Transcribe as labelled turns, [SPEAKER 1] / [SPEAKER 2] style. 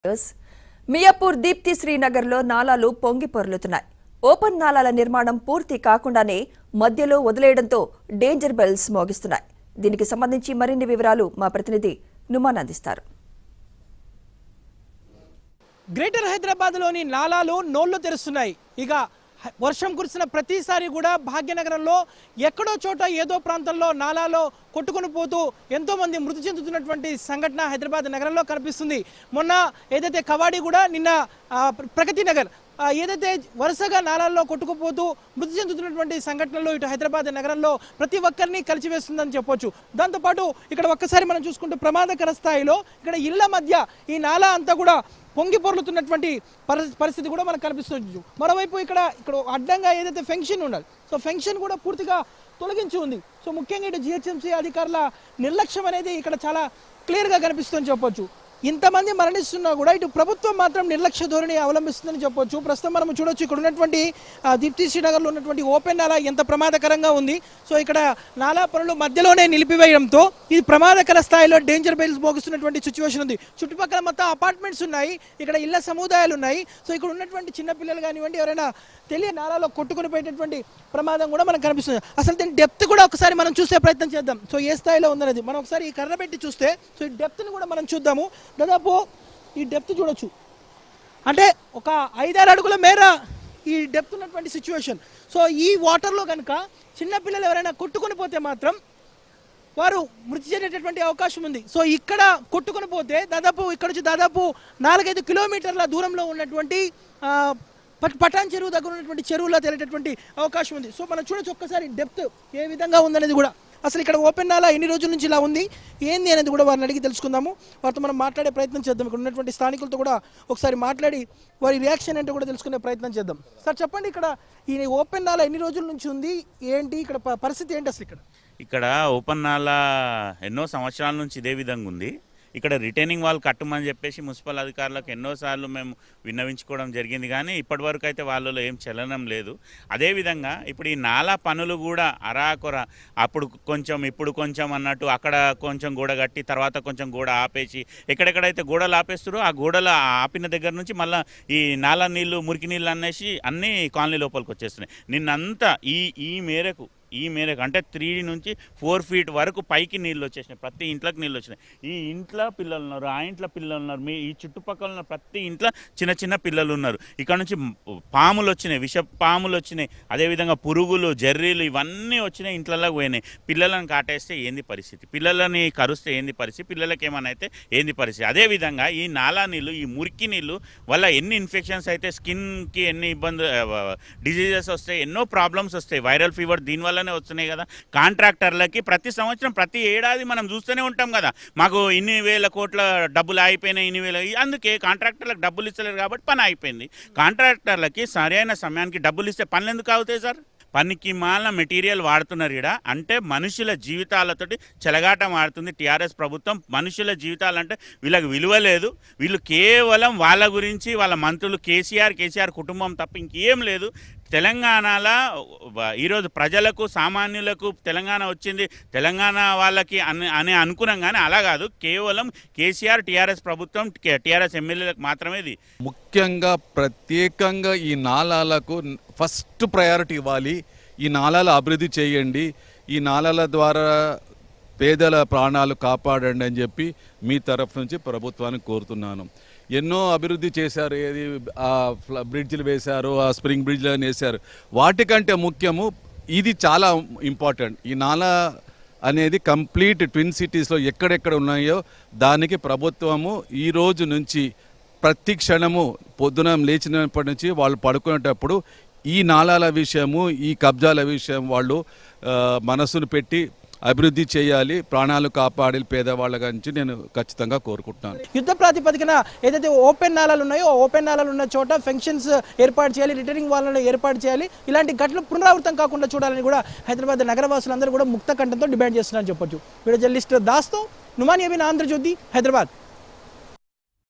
[SPEAKER 1] News. Miyapur దీప్తి శ్రీనగర్లో నాలాలు పొంగి పొర్లుతున్నాయి ఓపెన్ నాలాల నిర్మాణం పూర్తి కాకుండానే మధ్యలో వదిలేయడంతో డేంజర్ బెల్స్ మోగిస్తున్నాయి దీనికి సంబంధించి మరిన్ని వివరాలు మా ప్రతినిధి నుమాన్ అందిస్తారు
[SPEAKER 2] గ్రేటర్ హైదరాబాద్లోని నాలాలు నోళ్లు తెరుస్తున్నాయి ఇక హ- వర్షం కురిసిన ప్రతిసారి కూడా భాగ్యనగరంలో ఎక్కడో చోట ఏదో ప్రాంతంలో నాలాలో కొట్టుకొని పోతూ ఎంతో మంది మృతి చెందుతున్నటువంటి సంఘటన హైదరాబాద్ నగరంలో కనిపిస్తుంది మొన్న ఏదైతే కవాడి కూడా నిన్న ఆ, ప్ర- ప్రగతి నగర్ ఆ, ఏదైతే వరుసగా నాలాల్లో కొట్టుకుపోతూ మృతి చెందుతున్నటువంటి సంఘటనలు ఇటు హైదరాబాద్ నగరంలో ప్రతి ఒక్కరిని కలిచివేస్తుందని చెప్పొచ్చు దాంతోపాటు ఇక్కడ ఒక్కసారి మనం చూసుకుంటే ప్రమాదకర స్థాయిలో ఇక్కడ ఇళ్ల మధ్య ఈ నాలా అంతా కూడా పొంగి పొర్లుతున్నటువంటి పరిస్థితి పరిస్థితి కూడా మనకు కనిపిస్తుంది మరోవైపు ఇక్కడ ఇక్కడ అడ్డంగా ఏదైతే ఫెన్షన్ ఉండాలి సో ఫెన్షన్ కూడా పూర్తిగా తొలగించి ఉంది సో ముఖ్యంగా ఇటు జిహెచ్ఎంసీ అధికారుల నిర్లక్ష్యం అనేది ఇక్కడ చాలా క్లియర్గా కనిపిస్తుందని చెప్పొచ్చు ఇంతమంది మరణిస్తున్నా కూడా ఇటు ప్రభుత్వం మాత్రం నిర్లక్ష్య ధోరణి అవలంబిస్తుందని చెప్పొచ్చు ప్రస్తుతం మనం చూడొచ్చు ఇక్కడ ఉన్నటువంటి ఆ, దీప్తి శ్రీనగర్లో ఉన్నటువంటి ఓపెన్ నాలా ఎంత ప్రమాదకరంగా ఉంది సో ఇక్కడ నాలా పనులు మధ్యలోనే నిలిపివేయడంతో ఇది ప్రమాదకర స్థాయిలో డేంజర్ బెల్స్ మోగిస్తున్నటువంటి సిచ్యువేషన్ ఉంది చుట్టుపక్కల మొత్తం అపార్ట్మెంట్స్ ఉన్నాయి ఇక్కడ ఇళ్ల సముదాయాలు ఉన్నాయి సో ఇక్కడ ఉన్నటువంటి చిన్న పిల్లలు కానివ్వండి ఎవరైనా తెలియ నాలాలో కొట్టుకుని పోయేటటువంటి ప్రమాదం కూడా మనకు కనిపిస్తుంది అసలు దీని డెప్త్ కూడా ఒకసారి మనం చూసే ప్రయత్నం చేద్దాం సో ఏ స్థాయిలో ఉందనేది మనం ఒకసారి ఈ కర్ర పెట్టి చూస్తే సో ఈ డెప్త్ని కూడా మనం చూద్దాము దాదాపు ఈ డెప్త్ చూడొచ్చు అంటే ఒక ఐదారు అడుగుల మేర ఈ డెప్త్ ఉన్నటువంటి సిచ్యువేషన్ సో ఈ వాటర్లో కనుక చిన్నపిల్లలు ఎవరైనా కొట్టుకొని పోతే మాత్రం వారు మృతి చెందేటటువంటి అవకాశం ఉంది సో ఇక్కడ కొట్టుకొని పోతే దాదాపు ఇక్కడ నుంచి దాదాపు నాలుగైదు కిలోమీటర్ల దూరంలో ఉన్నటువంటి ఆ, పట్- పటాన్ చెరువు దగ్గర ఉన్నటువంటి చెరువులో తేలేటటువంటి అవకాశం ఉంది సో మనం చూడొచ్చు ఒక్కసారి డెప్త్ ఏ విధంగా ఉందనేది కూడా అసలు ఇక్కడ ఓపెన్ నాలా ఎన్ని రోజుల నుంచి ఇలా ఉంది ఏంది అనేది కూడా వారిని అడిగి తెలుసుకుందాము వారితో మనం మాట్లాడే ప్రయత్నం చేద్దాం ఇక్కడ ఉన్నటువంటి స్థానికులతో కూడా ఒకసారి మాట్లాడి వారి రియాక్షన్ ఏంటో కూడా తెలుసుకునే ప్రయత్నం చేద్దాం సార్ చెప్పండి ఇక్కడ ఈ ఓపెన్ నాలా ఎన్ని రోజుల నుంచి ఉంది ఏంటి ఇక్కడ ప- పరిస్థితి ఏంటి అసలు ఇక్కడ
[SPEAKER 3] ఇక్కడ ఓపెన్ నాలా ఎన్నో సంవత్సరాల నుంచి ఇదే విధంగా ఉంది ఇక్కడ రిటైనింగ్ వాల్ కట్టమని చెప్పేసి మున్సిపల్ అధికారులకు ఎన్నోసార్లు మేము విన్నవించుకోవడం జరిగింది కానీ ఇప్పటివరకు అయితే వాళ్ళలో ఏం చలనం లేదు అదేవిధంగా ఇప్పుడు ఈ నాలా పనులు కూడా అరాకొర అప్పుడు కొంచెం ఇప్పుడు కొంచెం అన్నట్టు అక్కడ కొంచెం గోడ కట్టి తర్వాత కొంచెం గోడ ఆపేసి ఎక్కడెక్కడైతే గోడలు ఆపేస్తారో ఆ గోడలు ఆపిన దగ్గర నుంచి మళ్ళీ ఈ నాలా నీళ్లు మురికి నీళ్ళు అనేసి అన్నీ కాలనీ లోపలికి వచ్చేస్తున్నాయి నిన్నంతా ఈ ఈ మేరకు ఈ మేరకు అంటే త్రీ నుంచి ఫోర్ ఫీట్ వరకు పైకి నీళ్ళు వచ్చేసినాయి ప్రతి ఇంట్లోకి నీళ్ళు వచ్చినాయి ఈ ఇంట్లో పిల్లలు ఉన్నారు ఆ ఇంట్లో పిల్లలు ఉన్నారు మీ ఈ చుట్టుపక్కల ఉన్న ప్రతి ఇంట్లో చిన్న చిన్న పిల్లలు ఉన్నారు ఇక్కడ నుంచి మ్- పాములు వచ్చినాయి విష పాములు వచ్చినాయి అదేవిధంగా పురుగులు జర్రీలు ఇవన్నీ వచ్చినాయి ఇంట్లోకి పోయినాయి పిల్లలను కాటేస్తే ఏంది పరిస్థితి పిల్లలని కరుస్తే ఏంది పరిస్థితి పిల్లలకి ఏమైనా అయితే ఏంది పరిస్థితి అదేవిధంగా ఈ నాలా నీళ్ళు ఈ మురికి నీళ్ళు వల్ల ఎన్ని ఇన్ఫెక్షన్స్ అయితే స్కిన్కి ఎన్ని ఇబ్బంది డిజీజెస్ వస్తాయి ఎన్నో ప్రాబ్లమ్స్ వస్తాయి వైరల్ ఫీవర్ దీనివల్లనే వస్తున్నాయి కదా కాంట్రాక్టర్లకి ప్రతి సంవత్సరం ప్రతి ఏడాది మనం చూస్తూనే ఉంటాం కదా మాకు ఇన్ని వేల కోట్ల డబ్బులు అయిపోయినాయి ఇన్ని వేల అందుకే కాంట్రాక్టర్లకు డబ్బులు ఇస్తలేరు కాబట్టి పని అయిపోయింది కాంట్రాక్టర్లకి సరైన సమయానికి డబ్బులు ఇస్తే పనులు ఎందుకు అవుతాయి సార్ పనికి మాల మెటీరియల్ వాడుతున్నారు ఇక్కడ అంటే మనుషుల జీవితాలతోటి చెలగాటం ఆడుతుంది టీఆర్ఎస్ ప్రభుత్వం మనుషుల జీవితాలంటే వీళ్ళకి విలువ లేదు వీళ్ళు కేవలం వాళ్ళ గురించి వాళ్ళ మంత్రులు కేసీఆర్ కేసీఆర్ కుటుంబం తప్ప ఇంకేం లేదు తెలంగాణలో వ- ఈరోజు ప్రజలకు సామాన్యులకు తెలంగాణ వచ్చింది తెలంగాణ వాళ్ళకి అని అని అనుకున్నాం కానీ అలా కాదు కేవలం కేసీఆర్ టీఆర్ఎస్ ప్రభుత్వం టీఆర్ఎస్ ఎమ్మెల్యేలకు మాత్రమే ఇది
[SPEAKER 4] ముఖ్యంగా ప్రత్యేకంగా ఈ నాలాలకు ఫస్ట్ ప్రయారిటీ ఇవ్వాలి ఈ నాలాల అభివృద్ధి చేయండి ఈ నాలాల ద్వారా పేదల ప్రాణాలు కాపాడండి అని చెప్పి మీ తరఫు నుంచి ప్రభుత్వాన్ని కోరుతున్నాను ఎన్నో అభివృద్ధి చేశారు ఏది ఆ ఫ్ల- బ్రిడ్జ్లు వేశారు ఆ స్ప్రింగ్ బ్రిడ్జ్లు అని వేశారు వాటికంటే ముఖ్యము ఇది చాలా ఇంపార్టెంట్ ఈ నాలా అనేది కంప్లీట్ ట్విన్ సిటీస్లో ఎక్కడెక్కడ ఉన్నాయో దానికి ప్రభుత్వము ఈ రోజు నుంచి ప్రతి క్షణము పొద్దున లేచినప్పటి నుంచి వాళ్ళు పడుకునేటప్పుడు ఈ నాళాల విషయము ఈ కబ్జాల విషయం వాళ్ళు ఆ, మనసును పెట్టి అభివృద్ధి చేయాలి ప్రాణాలు కాపాడి పేదవాళ్ళ గురించి నేను ఖచ్చితంగా కోరుకుంటున్నాను
[SPEAKER 2] యుద్ధ ప్రాతిపదికన ఏదైతే ఓపెన్ నాలాలు ఉన్నాయో ఆ ఓపెన్ నాలాలు ఉన్న చోట ఫంక్షన్స్ ఏర్పాటు చేయాలి రిటర్నింగ్ వాళ్ళని ఏర్పాటు చేయాలి ఇలాంటి ఘటనలు పునరావృతం కాకుండా చూడాలని కూడా హైదరాబాద్ నగరవాసులందరూ కూడా ముక్త కంఠంతో డిమాండ్ చేస్తున్నారని చెప్పొచ్చు వీడియో జర్నలిస్ట్ దాస్తో నుమాని అబిన్ ఆంధ్రజ్యోతి హైదరాబాద్